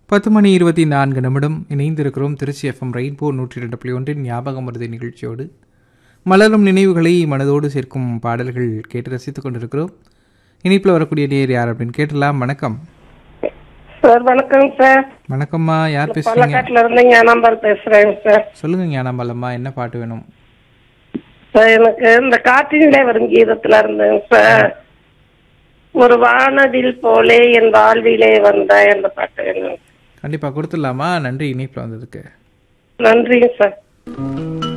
பத்து மணி இருபத்தி நான்கு நிமிடம் இணைந்திருக்கிறோம் திருச்சி எஃப்எம் ரெயின்போ நூற்றி ரெண்டு புள்ளி ஒன்றின் ஞாபகம் மருதி நிகழ்ச்சியோடு மலரும் நினைவுகளை மனதோடு சேர்க்கும் பாடல்கள் கேட்டு ரசித்துக் கொண்டிருக்கிறோம் இனிப்பில் வரக்கூடிய நேர் யார் அப்படின்னு கேட்டலாம் வணக்கம் சார் வணக்கம் சார் வணக்கம்மா யார் பேசுறீங்க பாலக்காட்டுல இருந்து ஞானாம்பால் பேசுறேங்க சார் சொல்லுங்க ஞானாம்பாலம்மா என்ன பாட்டு வேணும் சார் எனக்கு இந்த காற்றினிலே வரும் கீதத்துல இருந்துங்க சார் ஒரு வானவில் போலே என் வாழ்விலே வந்த அந்த பாட்டு வேணும் கண்டிப்பாக கொடுத்துடலாமா நன்றி இனிப்பில் வந்ததுக்கு நன்றிங்க சார்